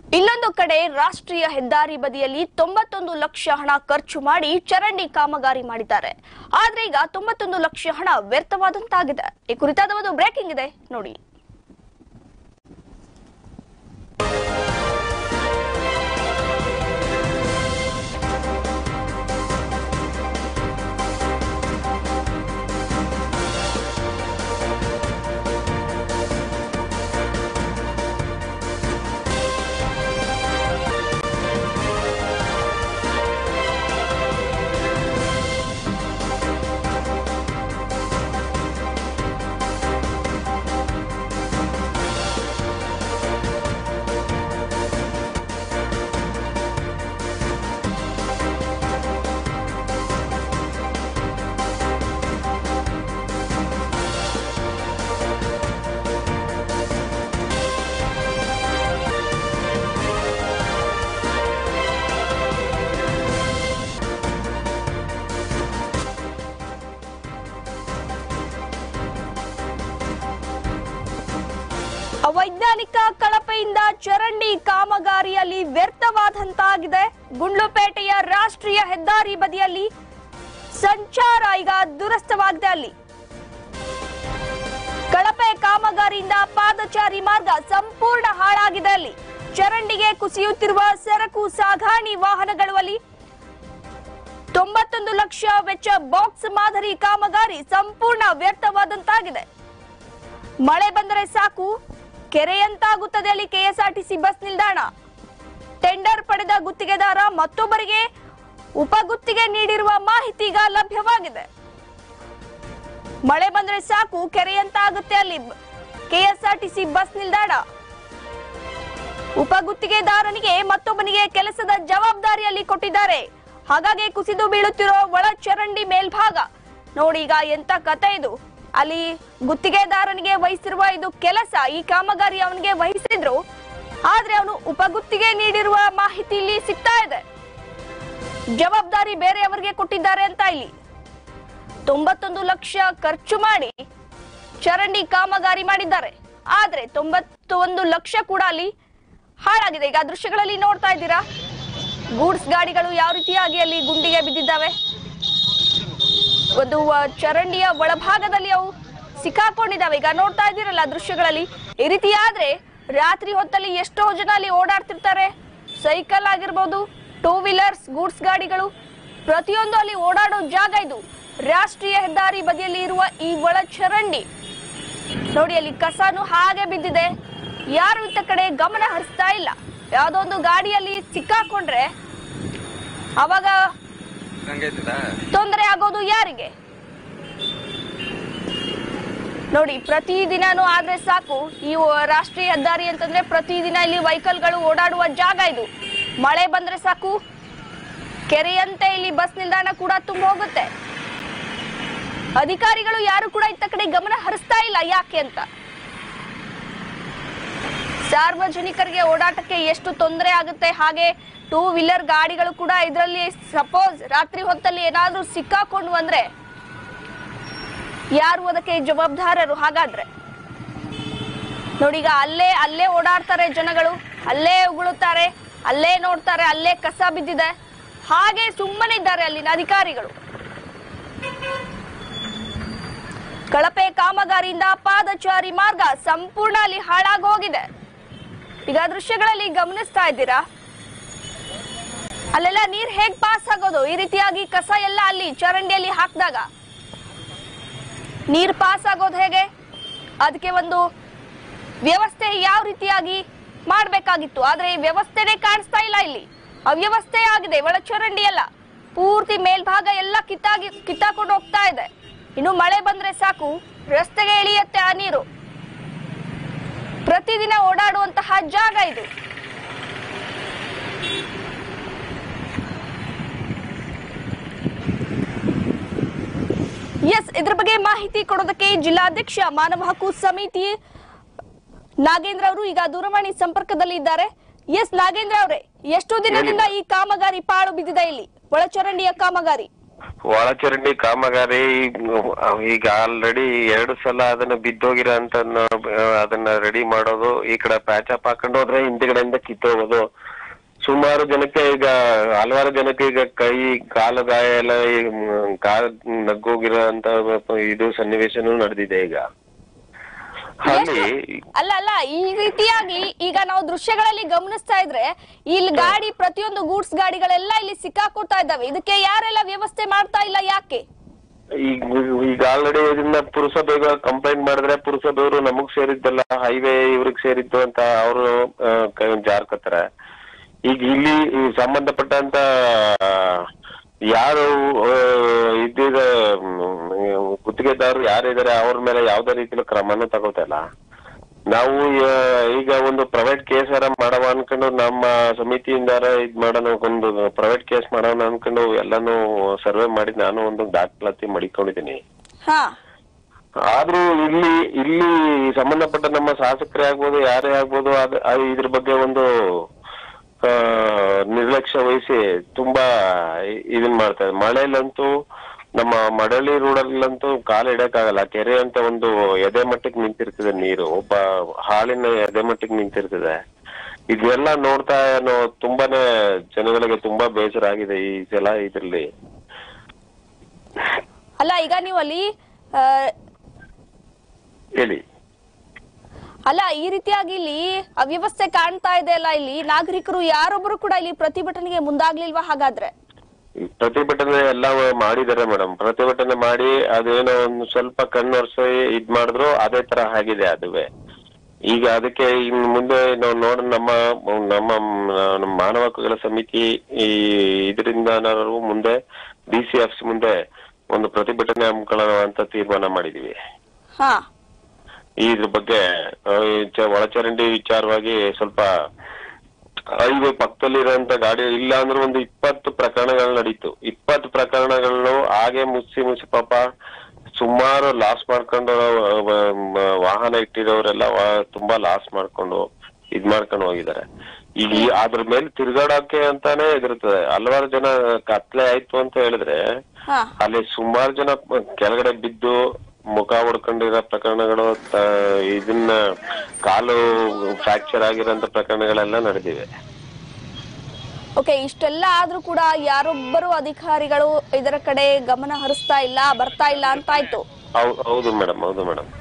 ಇಲ್ಲೊಂದು ಕಡೆ ರಾಷ್ಟ್ರೀಯ ಹೆದ್ದಾರಿ ಬದಿಯಲ್ಲಿ ತೊಂಬತ್ತೊಂದು ಲಕ್ಷ ಹಣ ಖರ್ಚು ಮಾಡಿ ಚರಂಡಿ ಕಾಮಗಾರಿ ಮಾಡಿದ್ದಾರೆ ಆದ್ರೆ ಈಗ ತೊಂಬತ್ತೊಂದು ಲಕ್ಷ ಹಣ ವ್ಯರ್ಥವಾದಂತಾಗಿದೆ ಈ ಕುರಿತಾದ ಒಂದು ಬ್ರೇಕಿಂಗ್ ಇದೆ ನೋಡಿ ಅವೈಜ್ಞಾನಿಕ ಕಳಪೆಯಿಂದ ಚರಂಡಿ ಕಾಮಗಾರಿಯಲ್ಲಿ ವ್ಯರ್ಥವಾದಂತಾಗಿದೆ ಗುಂಡ್ಲುಪೇಟೆಯ ರಾಷ್ಟ್ರೀಯ ಹೆದ್ದಾರಿ ಬದಿಯಲ್ಲಿ ಸಂಚಾರ ಈಗ ದುರಸ್ತವಾಗಿದೆ ಅಲ್ಲಿ ಕಳಪೆ ಕಾಮಗಾರಿಯಿಂದ ಪಾದಚಾರಿ ಮಾರ್ಗ ಸಂಪೂರ್ಣ ಹಾಳಾಗಿದೆ ಅಲ್ಲಿ ಚರಂಡಿಗೆ ಕುಸಿಯುತ್ತಿರುವ ಸರಕು ಸಾಗಾಣಿ ವಾಹನಗಳು ಅಲ್ಲಿ ತೊಂಬತ್ತೊಂದು ಲಕ್ಷ ವೆಚ್ಚ ಬಾಕ್ಸ್ ಮಾದರಿ ಕಾಮಗಾರಿ ಸಂಪೂರ್ಣ ವ್ಯರ್ಥವಾದಂತಾಗಿದೆ ಮಳೆ ಬಂದರೆ ಸಾಕು ಕೆರೆಯಂತಾಗುತ್ತದೆ ಅಲ್ಲಿ ಕೆಎಸ್ಆರ್ಟಿಸಿ ಬಸ್ ನಿಲ್ದಾಣ ಟೆಂಡರ್ ಪಡೆದ ಗುತ್ತಿಗೆದಾರ ಮತ್ತೊಬ್ಬರಿಗೆ ಉಪಗುತ್ತಿಗೆ ನೀಡಿರುವ ಮಾಹಿತಿ ಈಗ ಲಭ್ಯವಾಗಿದೆ ಮಳೆ ಬಂದ್ರೆ ಸಾಕು ಕೆರೆಯಂತಾಗುತ್ತೆ ಅಲ್ಲಿ ಕೆಎಸ್ಆರ್ಟಿಸಿ ಬಸ್ ನಿಲ್ದಾಣ ಉಪಗುತ್ತಿಗೆದಾರನಿಗೆ ಮತ್ತೊಬ್ಬನಿಗೆ ಕೆಲಸದ ಜವಾಬ್ದಾರಿಯಲ್ಲಿ ಕೊಟ್ಟಿದ್ದಾರೆ ಹಾಗಾಗಿ ಕುಸಿದು ಬೀಳುತ್ತಿರೋ ಒಳ ಚರಂಡಿ ಮೇಲ್ಭಾಗ ನೋಡಿ ಈಗ ಎಂತ ಕತೆ ಇದು ಅಲ್ಲಿ ಗುತ್ತಿಗೆದಾರನಿಗೆ ವಹಿಸಿರುವ ಇದು ಕೆಲಸ ಈ ಕಾಮಗಾರಿ ಅವನಿಗೆ ವಹಿಸಿದ್ರು ಆದ್ರೆ ಅವನು ಉಪಗುತ್ತಿಗೆ ನೀಡಿರುವ ಮಾಹಿತಿ ಇಲ್ಲಿ ಸಿಗ್ತಾ ಇದೆ ಜವಾಬ್ದಾರಿ ಬೇರೆಯವರಿಗೆ ಕೊಟ್ಟಿದ್ದಾರೆ ಅಂತ ಇಲ್ಲಿ ತೊಂಬತ್ತೊಂದು ಲಕ್ಷ ಖರ್ಚು ಮಾಡಿ ಚರಂಡಿ ಕಾಮಗಾರಿ ಮಾಡಿದ್ದಾರೆ ಆದ್ರೆ ತೊಂಬತ್ತೊಂದು ಲಕ್ಷ ಕೂಡ ಅಲ್ಲಿ ಹಾಳಾಗಿದೆ ಈಗ ಆ ದೃಶ್ಯಗಳಲ್ಲಿ ನೋಡ್ತಾ ಇದ್ದೀರಾ ಗೂಡ್ಸ್ ಗಾಡಿಗಳು ಯಾವ ರೀತಿಯಾಗಿ ಅಲ್ಲಿ ಗುಂಡಿಗೆ ಬಿದ್ದಿದ್ದಾವೆ ಒಂದು ಆ, ಚರಂಡಿಯ ಒಳಭಾಗದಲ್ಲಿ ಅವು ಸಿಕ್ಕಾಕೊಂಡಿದ್ದಾವೆ ಈಗ ನೋಡ್ತಾ ಇದ್ದೀರಲ್ಲ ಆ ದೃಶ್ಯಗಳಲ್ಲಿ ಈ ರೀತಿ ಆದ್ರೆ ರಾತ್ರಿ ಹೊತ್ತಲ್ಲಿ ಎಷ್ಟೋ ಜನ ಅಲ್ಲಿ ಓಡಾಡ್ತಿರ್ತಾರೆ ಸೈಕಲ್ ಆಗಿರ್ಬೋದು ಟೂ ವೀಲರ್ಸ್ ಗೂಡ್ಸ್ ಗಾಡಿಗಳು ಪ್ರತಿಯೊಂದು ಅಲ್ಲಿ ಓಡಾಡೋ ಜಾಗ ಇದು ರಾಷ್ಟ್ರೀಯ ಹೆದ್ದಾರಿ ಬದಿಯಲ್ಲಿ ಇರುವ ಈ ಒಳ ಚರಂಡಿ ನೋಡಿ ಅಲ್ಲಿ ಕಸನು ಹಾಗೆ ಬಿದ್ದಿದೆ ಯಾರು ಇತ್ತ ಕಡೆ ಗಮನ ಹರಿಸ್ತಾ ಇಲ್ಲ ಯಾವ್ದೋ ಒಂದು ಗಾಡಿಯಲ್ಲಿ ಸಿಕ್ಕಾಕೊಂಡ್ರೆ ಅವಾಗ ಹಂಗೈತದ ತೊಂದರೆ ಆಗೋದು ಯಾರಿಗೆ ನೋಡಿ ಪ್ರತಿದಿನನೂ ಆದ್ರೆ ಸಾಕು ಈ ಒ- ರಾಷ್ಟ್ರೀಯ ಹೆದ್ದಾರಿ ಅಂತಂದ್ರೆ ಪ್ರತಿದಿನ ಇಲ್ಲಿ ವೆಹಿಕಲ್ಗಳು ಓಡಾಡುವ ಜಾಗ ಇದು ಮಳೆ ಬಂದ್ರೆ ಸಾಕು ಕೆರೆಯಂತೆ ಇಲ್ಲಿ ಬಸ್ ನಿಲ್ದಾಣ ಕೂಡ ತುಂಬ ಹೋಗುತ್ತೆ ಅಧಿಕಾರಿಗಳು ಯಾರು ಕೂಡ ಇತ್ತ ಕಡೆ ಗಮನ ಹರಿಸ್ತಾ ಇಲ್ಲ ಯಾಕೆ ಅಂತ ಸಾರ್ವಜನಿಕರಿಗೆ ಓಡಾಟಕ್ಕೆ ಎಷ್ಟು ತೊಂದರೆ ಆಗುತ್ತೆ ಹಾಗೆ ಟೂ ವೀಲರ್ ಗಾಡಿಗಳು ಕೂಡ ಇದರಲ್ಲಿ ಸಪೋಸ್ ರಾತ್ರಿ ಹೊತ್ತಲ್ಲಿ ಏನಾದ್ರೂ ಸಿಕ್ಕಾಕೊಂಡು ಅಂದ್ರೆ ಯಾರು ಅದಕ್ಕೆ ಜವಾಬ್ದಾರರು ಹಾಗಾದ್ರೆ ನೋಡಿ ಈಗ ಅಲ್ಲೇ ಅಲ್ಲೇ ಓಡಾಡ್ತಾರೆ ಜನಗಳು ಅಲ್ಲೇ ಉಗುಳುತ್ತಾರೆ ಅಲ್ಲೇ ನೋಡ್ತಾರೆ ಅಲ್ಲೇ ಕಸ ಬಿದ್ದಿದೆ ಹಾಗೆ ಸುಮ್ಮನೆ ಇದ್ದಾರೆ ಅಲ್ಲಿನ ಅಧಿಕಾರಿಗಳು ಕಳಪೆ ಕಾಮಗಾರಿಯಿಂದ ಪಾದಚಾರಿ ಮಾರ್ಗ ಸಂಪೂರ್ಣ ಅಲ್ಲಿ ಹಾಳಾಗಿ ಹೋಗಿದೆ ಈಗ ದೃಶ್ಯಗಳಲ್ಲಿ ಗಮನಿಸ್ತಾ ಇದ್ದೀರಾ ಅಲ್ಲೆಲ್ಲ ನೀರ್ ಹೇಗ್ ಪಾಸ್ ಆಗೋದು ಈ ರೀತಿಯಾಗಿ ಕಸ ಎಲ್ಲ ಅಲ್ಲಿ ಚರಂಡಿಯಲ್ಲಿ ಹಾಕಿದಾಗ ನೀರ್ ಪಾಸ್ ಆಗೋದು ಹೇಗೆ ಅದಕ್ಕೆ ಒಂದು ವ್ಯವಸ್ಥೆ ಯಾವ ರೀತಿಯಾಗಿ ಮಾಡ್ಬೇಕಾಗಿತ್ತು ಆದ್ರೆ ಈ ವ್ಯವಸ್ಥೆನೇ ಕಾಣಿಸ್ತಾ ಇಲ್ಲ ಇಲ್ಲಿ ಅವ್ಯವಸ್ಥೆ ಆಗಿದೆ ಒಳಚರಂಡಿ ಎಲ್ಲ ಪೂರ್ತಿ ಮೇಲ್ಭಾಗ ಎಲ್ಲ ಕಿತ್ತಾಗಿ ಕಿತ್ತಾಕೊಂಡು ಹೋಗ್ತಾ ಇದೆ ಇನ್ನು ಮಳೆ ಬಂದ್ರೆ ಸಾಕು ರಸ್ತೆಗೆ ಇಳಿಯತ್ತೆ ಆ ನೀರು ಪ್ರತಿದಿನ ಓಡಾಡುವಂತಹ ಜಾಗ ಇದು ಎಸ್ ಇದ್ರ ಬಗ್ಗೆ ಮಾಹಿತಿ ಕೊಡೋದಕ್ಕೆ ಜಿಲ್ಲಾಧ್ಯಕ್ಷ ಮಾನವ ಹಕ್ಕು ಸಮಿತಿ ನಾಗೇಂದ್ರ ಅವರು ಈಗ ದೂರವಾಣಿ ಸಂಪರ್ಕದಲ್ಲಿ ಇದ್ದಾರೆ ಎಸ್ ನಾಗೇಂದ್ರ ಅವರೇ ಎಷ್ಟು ದಿನದಿಂದ ಈ ಕಾಮಗಾರಿ ಪಾಳು ಬಿದ್ದಿದೆ ಇಲ್ಲಿ ಒಳಚರಂಡಿಯ ಕಾಮಗಾರಿ ಒಳಚರಂಡಿ ಕಾಮಗಾರಿ ಈಗ ಆಲ್ರೆಡಿ ಎರಡು ಸಲ ಅದನ್ನ ಬಿದ್ದೋಗಿರೋ ಅಂತ ಅದನ್ನ ರೆಡಿ ಮಾಡೋದು ಈ ಕಡೆ ಪ್ಯಾಚಪ್ ಹಾಕೊಂಡು ಹೋದ್ರೆ ಹಿಂದ್ಗಡೆಯಿಂದ ಕಿತ್ತೋಗೋದು ಸುಮಾರು ಜನಕ್ಕೆ ಈಗ ಹಲವಾರು ಜನಕ್ಕೆ ಈಗ ಕೈ ಕಾಲು ಗಾಯ ಎಲ್ಲ ಈ ಮ್, ಕಾಲ್ ನಗ್ಗೋಗಿರೋ ಅಂತ ಇದು ಸನ್ನಿವೇಶನೂ ನಡೆದಿದೆ ಈಗ ಅಲ್ಲಿ ಅಲ್ಲ ಅಲ್ಲ ಈ ರೀತಿಯಾಗಿ ಈಗ ನಾವು ದೃಶ್ಯಗಳಲ್ಲಿ ಗಮನಿಸ್ತಾ ಇದ್ರೆ ಇಲ್ಲಿ ಗಾಡಿ ಪ್ರತಿಯೊಂದು ಗೂಡ್ಸ್ ಗಾಡಿಗಳೆಲ್ಲ ಇಲ್ಲಿ ಸಿಕ್ಕಾಕೊಳ್ತಾ ಇದ್ದಾವೆ ಇದಕ್ಕೆ ಯಾರೆಲ್ಲ ವ್ಯವಸ್ಥೆ ಮಾಡ್ತಾ ಇಲ್ಲ ಯಾಕೆ ಈಗ ಈಗ ಆಲ್ರೆಡಿ ಇದನ್ನ ಪುರಸಭೆಗೆ ಕಂಪ್ಲೇಂಟ್ ಮಾಡಿದ್ರೆ ಪುರಸಭೆಯವರು ನಮಗ್ ಸೇರಿದ್ದಲ್ಲ ಹೈವೇ ಇವ್ರಿಗೆ ಸೇರಿದ್ದು ಅಂತ ಅವರು ಜಾರ್ಕತ್ತಾರೆ ಈಗ ಇಲ್ಲಿ ಈ ಸಂಬಂಧಪಟ್ಟಂತ ಯಾರು ಆ, ಇದ್ದಿದ ಮ್, ಗುತ್ತಿಗೆದಾರರು ಯಾರಿದ್ದಾರೆ ಅವ್ರ ಮೇಲೆ ಯಾವ್ದೇ ರೀತಿಲೂ ಕ್ರಮನೂ ತಗೋತಾ ಇಲ್ಲ ನಾವು ಆ, ಈಗ ಒಂದು ಪ್ರೈವೇಟ್ ಕೇಸ್ ಮಾಡವ ಅನ್ಕೊಂಡು ನಮ್ಮ ಸಮಿತಿಯಿಂದ ಇದ್ ಮಾಡೋಣ ಒಂದು ಪ್ರೈವೇಟ್ ಕೇಸ್ ಮಾಡೋಣ ಅನ್ಕೊಂಡು ಎಲ್ಲಾನು ಸರ್ವೆ ಮಾಡಿ ನಾನು ಒಂದು ದಾಖಲಾತಿ ಮಡಿಕೊಂಡಿದ್ದೀನಿ ಹಾ ಆದ್ರೂ ಇಲ್ಲಿ ಇಲ್ಲಿ ಸಂಬಂಧಪಟ್ಟ ನಮ್ಮ ಶಾಸಕರೇ ಆಗ್ಬೋದು ಯಾರೇ ಆಗ್ಬೋದು ಅದ್ ಅದ್ ಇದ್ರ ಬಗ್ಗೆ ಒಂದು ಆ, ನಿರ್ಲಕ್ಷ್ಯ ವಹಿಸಿ ತುಂಬಾ ಇ- ಇದನ್ ಮಾಡ್ತಾರೆ ಮಳೆಯಲ್ಲಂತೂ ನಮ್ಮ ಮಡಳಿ ರೋಡಲ್ಲಂತೂ ಕಾಲು ಇಡಕ್ಕಾಗಲ್ಲ ಕೆರೆ ಅಂತ ಒಂದು ಎದೆ ಮಟ್ಟಕ್ಕೆ ನಿಂತಿರ್ತದೆ ನೀರು ಒಬ್ಬ ಹಾಲಿನ ಎದೆ ಮಟ್ಟಕ್ಕೆ ನಿಂತಿರ್ತದೆ ಇದೆಲ್ಲ ನೋಡ್ತಾ ಏನೋ ತುಂಬಾನೇ ಜನಗಳಿಗೆ ತುಂಬಾ ಬೇಸರ ಆಗಿದೆ ಈ ಸಲ ಇದ್ರಲ್ಲಿ ಅಲ್ಲ ಈಗ ನೀವು ಅಲ್ಲಿ ಆ, ಹೇಳಿ ಅಲ್ಲ ಈ ರೀತಿಯಾಗಿ ಇಲ್ಲಿ ಅವ್ಯವಸ್ಥೆ ಕಾಣ್ತಾ ಇದೆ ಅಲ್ಲ ಇಲ್ಲಿ ನಾಗರಿಕರು ಯಾರೊಬ್ಬರು ಕೂಡ ಇಲ್ಲಿ ಪ್ರತಿಭಟನೆಗೆ ಮುಂದಾಗ್ಲಿಲ್ವಾ ಹಾಗಾದ್ರೆ ಈ ಪ್ರತಿಭಟನೆ ಎಲ್ಲ ಮಾಡಿದ್ದಾರೆ ಮೇಡಮ್ ಪ್ರತಿಭಟನೆ ಮಾಡಿ ಅದೇನೋ ಒಂದು ಸ್ವಲ್ಪ ಕಣ್ಣೊರ್ಸಿ ಇದ್ ಮಾಡಿದ್ರು ಅದೇ ತರ ಆಗಿದೆ ಅದುವೆ ಈಗ ಅದಕ್ಕೆ ಇನ್ ಮುಂದೆ ನಾವು ನೋಡ ನಮ್ಮ ನಮ್ಮ ನಮ್ಮ ಮಾನವ ಹಕ್ಕುಗಳ ಸಮಿತಿ ಈ ಇದರಿಂದ ನಾವು ಮುಂದೆ ಡಿ ಸಿ ಎಫ್ಸ್ ಮುಂದೆ ಒಂದು ಪ್ರತಿಭಟನೆ ಹಮ್ಮಿಕೊಳ್ಳೋಣ ಅಂತ ತೀರ್ಮಾನ ಮಾಡಿದೀವಿ ಹಾ ಇದ್ರ ಬಗ್ಗೆ ಆ, ಈ ಚ- ಒಳಚರಂಡಿ ವಿಚಾರವಾಗಿ ಸ್ವಲ್ಪ ಹೈವೇ ಪಕ್ಕದಲ್ಲಿರುವಂತ ಗಾಡಿ ಇಲ್ಲ ಅಂದ್ರೆ ಒಂದು ಇಪ್ಪತ್ತು ಪ್ರಕರಣಗಳು ನಡೀತು ಇಪ್ಪತ್ತು ಪ್ರಕರಣಗಳನ್ನು ಹಾಗೆ ಮುಚ್ಚಿ ಮುಚ್ಚಿ ಪಾಪ ಸುಮಾರು ಲಾಸ್ ಮಾಡ್ಕೊಂಡು ಆ, ವ- ವಾಹನ ಇಟ್ಟಿರೋರೆಲ್ಲ ವಾ- ತುಂಬಾ ಲಾಸ್ ಮಾಡ್ಕೊಂಡು ಇದ್ ಮಾಡ್ಕೊಂಡು ಹೋಗಿದ್ದಾರೆ ಈಗ ಈ- ಅದ್ರ ಮೇಲೆ ತಿರ್ಗಾಡಕ್ಕೆ ಅಂತಾನೆ ಇದಿರ್ತದೆ ಹಲವಾರು ಜನ ಕತ್ಲೆ ಆಯ್ತು ಅಂತ ಹೇಳಿದ್ರೆ ಹಾ ಅಲ್ಲಿ ಸುಮಾರು ಜನ ಕೆಳಗಡೆ ಬಿದ್ದು ಮುಖ ಹೊಡ್ಕೊಂಡಿರೋ ಪ್ರಕರಣಗಳು ತ- ಇದನ್ನ ಕಾಲು ಫ್ರಾಕ್ಚರ್ ಆಗಿರೋಂತ ಪ್ರಕರಣಗಳೆಲ್ಲ ನಡೆದಿವೆ ಓಕೆ ಇಷ್ಟೆಲ್ಲ ಆದ್ರೂ ಕೂಡ ಯಾರೊಬ್ಬರು ಅಧಿಕಾರಿಗಳು ಇದರ ಕಡೆ ಗಮನ ಹರಿಸ್ತಾ ಇಲ್ಲ ಬರ್ತಾ ಇಲ್ಲ ಅಂತಾಯ್ತು ಹೌ- ಹೌದು ಮೇಡಮ್ ಹೌದು ಮೇಡಮ್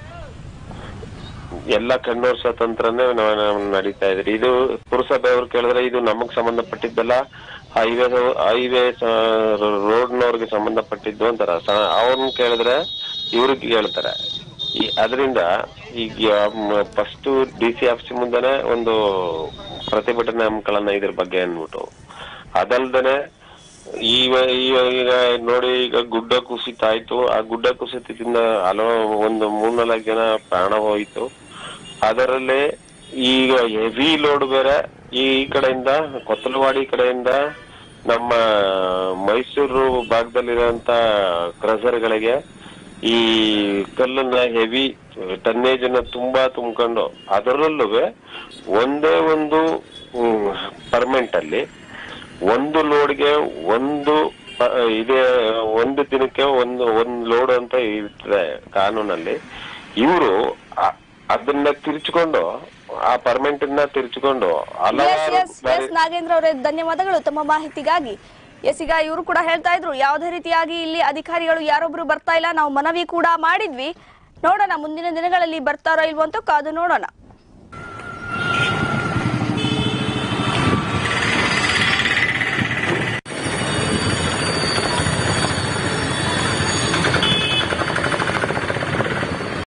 ಎಲ್ಲ ಕಣ್ಣೋರ್ಸ ತಂತ್ರನೇ ನಾವ್- ನಾವ್ ನಡೀತಾ ಇದ್ರಿ ಇದು ಪುರಸಭೆಯವ್ರು ಕೇಳಿದ್ರೆ ಇದು ನಮಗ್ ಸಂಬಂಧಪಟ್ಟಿದ್ದಲ್ಲ ಹೈವೇ ಹೈವೇ ರೋಡ್ನವ್ರಿಗೆ ಸಂಬಂಧಪಟ್ಟಿದ್ದು ಅಂತಾರ ಅವ್ರನ್ನ ಕೇಳಿದ್ರೆ ಇವ್ರಿಗೆ ಹೇಳ್ತಾರೆ ಈ ಅದರಿಂದ ಈಗ ಫಸ್ಟ್ ಡಿ ಸಿ ಆಫೀಸ್ ಮುಂದೆನೆ ಒಂದು ಪ್ರತಿಭಟನೆ ಹಮ್ಮಿಕೊಳ್ಳೋಣ ಇದ್ರ ಬಗ್ಗೆ ಅನ್ಬಿಟ್ಟು ಅದಲ್ದೇನೆ ಈಗ ಈಗ ಈಗ ನೋಡಿ ಈಗ ಗುಡ್ಡ ಕುಸಿತ ಆಯ್ತು ಆ ಗುಡ್ಡ ಕುಸಿತದಿಂದ ಹಲವು ಒಂದು ಮೂರ್ನಾಲ್ಕು ಜನ ಪ್ರಾಣ ಹೋಯ್ತು ಅದರಲ್ಲಿ ಈಗ ಹೆವಿ ಲೋಡ್ ಬೇರೆ ಈ ಕಡೆಯಿಂದ ಕೊತ್ತಲವಾಡಿ ಕಡೆಯಿಂದ ನಮ್ಮ ಮೈಸೂರು ಭಾಗದಲ್ಲಿರುವಂತ ಕ್ರಸರ್ಗಳಿಗೆ ಈ ಕಲ್ಲನ್ನ ಹೆವಿ ಟನ್ನೇಜ್ ಅನ್ನ ತುಂಬಾ ತುಂಬಿಕೊಂಡು ಅದರಲ್ಲೂ ಒಂದೇ ಒಂದು ಪರ್ಮೆಂಟ್ ಅಲ್ಲಿ ಒಂದು ಲೋಡ್ಗೆ ಒಂದು ಪ- ಇದೆ ಒಂದು ದಿನಕ್ಕೆ ಒಂದು ಒಂದ್ ಲೋಡ್ ಅಂತ ಇರ್ತದೆ ಕಾನೂನಲ್ಲಿ ಇವರು ಅದನ್ನ ತಿರ್ಚ್ಕೊಂಡು ಆ ಪರ್ಮೆಂಟ್ ಅನ್ನ ತಿರ್ಚ್ಕೊಂಡು ಎಸ್ ಹಲವಾರು ಎಸ್ ಎಸ್ ನಾಗೇಂದ್ರ ಅವರೇ ಧನ್ಯವಾದಗಳು ತಮ್ಮ ಮಾಹಿತಿಗಾಗಿ ಎಸ್ ಈಗ ಇವರು ಕೂಡ ಹೇಳ್ತಾ ಇದ್ರು ಯಾವುದೇ ರೀತಿಯಾಗಿ ಇಲ್ಲಿ ಅಧಿಕಾರಿಗಳು ಯಾರೊಬ್ರು ಬರ್ತಾ ಇಲ್ಲ ನಾವು ಮನವಿ ಕೂಡ ಮಾಡಿದ್ವಿ ನೋಡೋಣ ಮುಂದಿನ ದಿನಗಳಲ್ಲಿ ಬರ್ತಾರೋ ಇಲ್ವೋ ಅಂತ ಕಾದು ನೋಡೋಣ